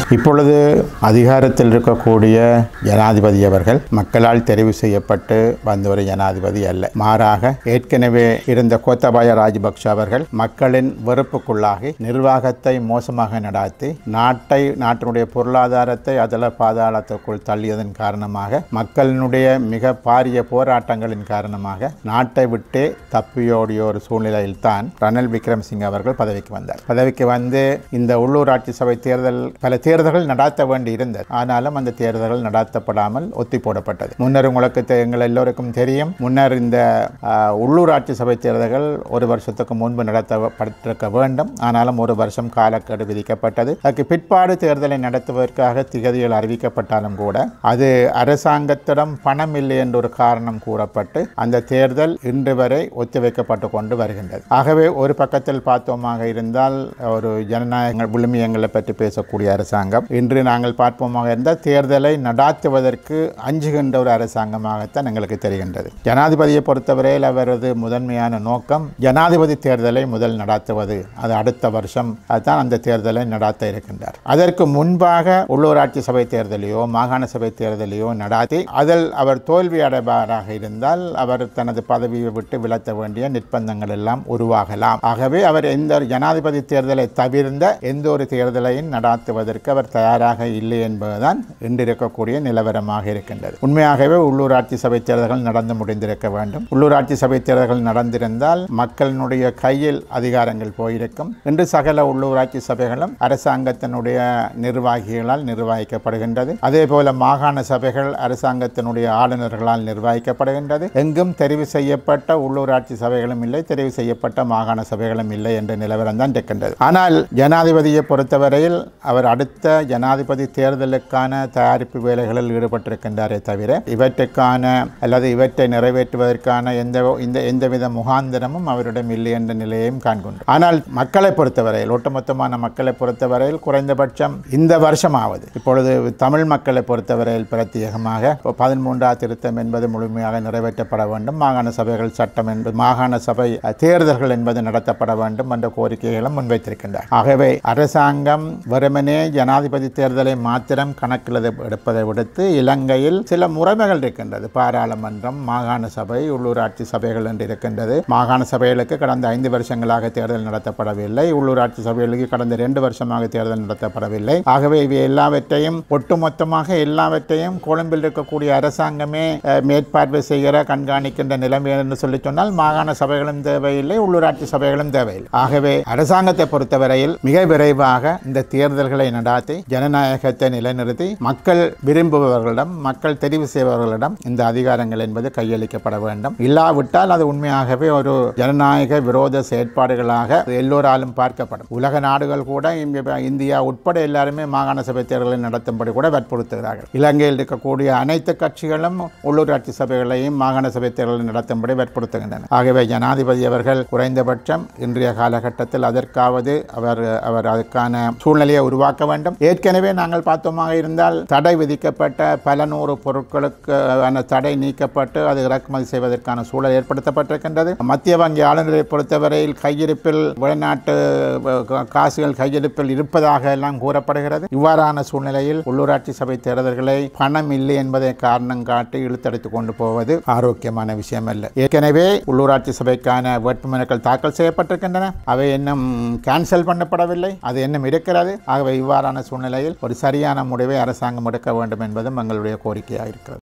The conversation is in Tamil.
இப்பொழுது அதிகாரத்தில் இருக்கக்கூடிய ஜனாதிபதி அவர்கள் மக்களால் தெரிவு செய்யப்பட்டு வந்த ஒரு ஜனாதிபதி அல்ல மாறாக ஏற்கனவே இருந்த கோத்தபாய ராஜபக்ஷ அவர்கள் மக்களின் வெறுப்புக்குள்ளாகி நிர்வாகத்தை மோசமாக நடாத்தி நாட்டை நாட்டினுடைய பொருளாதாரத்தை அதல பாதாளத்துக்குள் தள்ளியதன் காரணமாக மக்களினுடைய மிக பாரிய போராட்டங்களின் காரணமாக நாட்டை விட்டே தப்பியோடிய ஒரு சூழ்நிலையில் தான் ரணில் விக்ரம்சிங் அவர்கள் பதவிக்கு வந்தார் பதவிக்கு வந்து இந்த உள்ளூராட்சி சபை தேர்தல் பல தேர்தல்கள் நடாத்த வேண்டி இருந்தது ஆனாலும் அந்த தேர்தல்கள் நடாத்தப்படாமல் ஒத்தி போடப்பட்டது முன்னர் உங்களுக்கு தெ- எங்கள் எல்லோருக்கும் தெரியும் முன்னர் இந்த ஆஹ், உள்ளூராட்சி சபை தேர்தல்கள் ஒரு வருஷத்துக்கு முன்பு நடத்தப்பட்டிருக்க வேண்டும் ஆனாலும் ஒரு வருஷம் காலக்கெடு விதிக்கப்பட்டது அதுக்கு பிற்பாடு தேர்தலை நடத்துவதற்காக திகதிகள் அறிவிக்கப்பட்டாலும் கூட அது அரசாங்கத்திடம் பணம் இல்லை என்ற ஒரு காரணம் கூறப்பட்டு அந்த தேர்தல் இன்று வரை ஒத்திவைக்கப்பட்டு கொண்டு வருகின்றது ஆகவே ஒரு பக்கத்தில் பார்த்தோமாக இருந்தால் ஒரு ஜனநாயக விழுமியங்களை பற்றி பேசக்கூடிய அரசாங்கம் இன்று நாங்கள் பார்ப்போமாக இருந்தால் தேர்தலை நடாத்துவதற்கு அஞ்சுகின்ற ஒரு அரசாங்கமாகத்தான் எங்களுக்கு தெரிகின்றது ஜனாதிபதியை பொறுத்தவரையில் அவரது முதன்மையான நோக்கம் ஜனாதிபதி தேர்தலை முதல் நடாத்துவது அது அடுத்த வருஷம் அதுதான் அந்த தேர்தலை நடாத்த இருக்கின்றார் அதற்கு முன்பாக உள்ளூராட்சி சபை தேர்தலையோ மாகாண சபை தேர்தலையோ நடாத்தி அதில் அவர் தோல்வி அடைவாராக இருந்தால் அவர் தனது பதவியை விட்டு விலத்த வேண்டிய நிர்பந்தங்கள் எல்லாம் உருவாகலாம் ஆகவே அவர் எந்த ஒரு ஜனாதிபதி தேர்தலை தவிர்ந்த எந்த ஒரு தேர்தலையும் நடாத்துவதற்கு அவர் தயாராக இல்லை என்பதுதான் இன்று இருக்கக்கூடிய நிலவரமாக இருக்கின்றது உண்மையாகவே உள்ளூராட்சி சபை தேர்தல்கள் நடந்து முடிந்திருக்க வேண்டும் உள்ளூராட்சி சபை தேர்தல்கள் நடந்திருந்தால் மக்களினுடைய கையில் அதிகாரங்கள் போயிருக்கும் இன்று சகல உள்ளூராட்சி சபைகளும் அரசாங்கத்தினுடைய நிர்வாகிகளால் நிர்வகிக்கப்படுகின்றது அதே போல மாகாண சபைகள் அரசாங்கத்தினுடைய ஆளுநர்களால் நிர்வகிக்கப்படுகின்றது எங்கும் தெரிவு செய்யப்பட்ட உள்ளூராட்சி சபைகளும் இல்லை தெரிவு செய்யப்பட்ட மாகாண சபைகளும் இல்லை என்ற நிலவரம் தான் இருக்கின்றது ஆனால் ஜனாதிபதியை பொறுத்தவரையில் அவர் அடுத்த ஜனாதிபதி தேர்தலுக்கான தயாரிப்பு வேலைகளில் ஈடுபட்டிருக்கின்றாரே தவிர இவற்றுக்கான அல்லது இவற்றை நிறைவேற்றுவதற்கான எந்த இந்த எந்தவித முகாந்திரமும் அவரிடம் இல்லை என்ற நிலையையும் காண்கின்றோம் ஆனால் மக்களை பொறுத்தவரையில் ஒட்டுமொத்தமான மக்களை பொறுத்தவரையில் குறைந்தபட்சம் இந்த வருஷமாவது இப்பொழுது தமிழ் மக்களை பொறுத்தவரையில் பிரத்யேகமாக இப்போ பதிமூன்றாவது திருத்தம் என்பது முழுமையாக நிறைவேற்றப்பட வேண்டும் மாகாண சபைகள் சட்டம் என்பது மாகாண சபை அஹ், தேர்தல்கள் என்பது நடத்தப்பட வேண்டும் என்ற கோரிக்கைகளும் முன்வைத்திருக்கின்றார் ஆகவே அரசாங்கம் வெறுமனே ஜனாதிபதி தேர்தலை மாத்திரம் கணக்கில் எடுப்பதை விடுத்து இலங்கையில் சில முறைமைகள் இருக்கின்றது பாராளுமன்றம் மாகாண சபை உள்ளூராட்சி சபைகள் என்று இருக்கின்றது மாகாண சபைகளுக்கு கடந்த ஐந்து வருஷங்களாக தேர்தல் நடத்தப்படவில்லை உள்ளூராட்சி சபைகளுக்கு கடந்த ரெண்டு வருஷமாக தேர்தல் நடத்தப்படவில்லை ஆகவே இவை எல்லாவற்றையும் ஒட்டுமொத்தமாக எல்லாவற்றையும் கொழும்பில் இருக்கக்கூடிய அரசாங்கமே அஹ், மேற்பார்வை செய்கிற கண்காணிக்கின்ற நிலைமை என்று சொல்லி சொன்னால் மாகாண சபைகளும் தேவையில்லை உள்ளூராட்சி சபைகளும் தேவையில்லை ஆகவே அரசாங்கத்தை பொறுத்தவரையில் மிக விரைவாக இந்த தேர்தல்களை நடாத்தி ஜனநாயகத்தை நிலைநிறுத்தி மக்கள் விரும்புபவர்களிடம் மக்கள் தெரிவு செய்பவர்களிடம் இந்த அதிகாரங்கள் என்பது கையளிக்கப்பட வேண்டும் இல்லாவிட்டால் அது உண்மையாகவே ஒரு ஜனநாயக விரோத செயற்பாடுகளாக எல்லோராலும் பார்க்கப்படும் உலக நாடுகள் கூட இங்க இந்தியா உட்பட எல்லாருமே மாகாண சபை தேர்தலை நடத்தும்படி கூட வற்புறுத்துகிறார்கள் இலங்கையில் இருக்கக்கூடிய அனைத்து கட்சிகளும் உள்ளூராட்சி சபைகளையும் மாகாண சபை தேர்தலை நடத்தும்படி வற்புறுத்துகின்றன ஆகவே ஜனாதிபதி அவர்கள் குறைந்தபட்சம் இன்றைய காலகட்டத்தில் அதற்காவது அவர் அவர் அதுக்கான சூழ்நிலையை உருவாக்க வேண்டும் ஏற்கனவே நாங்கள் பார்த்தோமாக இருந்தால் தடை விதிக்கப்பட்ட பல நூறு பொருட்களுக்கு ஆன தடை நீக்கப்பட்டு அது இறக்குமதி செய்வதற்கான சூழல் ஏற்படுத்தப்பட்டிருக்கின்றது மத்திய வங்கி ஆளுநரை பொறுத்தவரையில் கையிருப்பில் வெளிநாட்டு அஹ், காசுகள் கையிருப்பில் இருப்பதாக எல்லாம் கூறப்படுகிறது இவ்வாறான சூழ்நிலையில் உள்ளூராட்சி சபை தேர்தல்களை பணம் இல்லை என்பதை காரணம் காட்டி இழுத்தடித்துக் கொண்டு போவது ஆரோக்கியமான விஷயம் அல்ல ஏற்கனவே உள்ளூராட்சி சபைக்கான வேட்புமனுக்கள் தாக்கல் செய்யப்பட்டிருக்கின்றன அவை இன்னும் கேன்சல் பண்ணப்படவில்லை அது இன்னும் இருக்கிறது ஆகவே இவ்வாறான சூழ்நிலையில் ஒரு சரியான முடிவை அரசாங்கம் எடுக்க வேண்டும் என்பதும் எங்களுடைய கோரிக்கையாக இருக்கிறது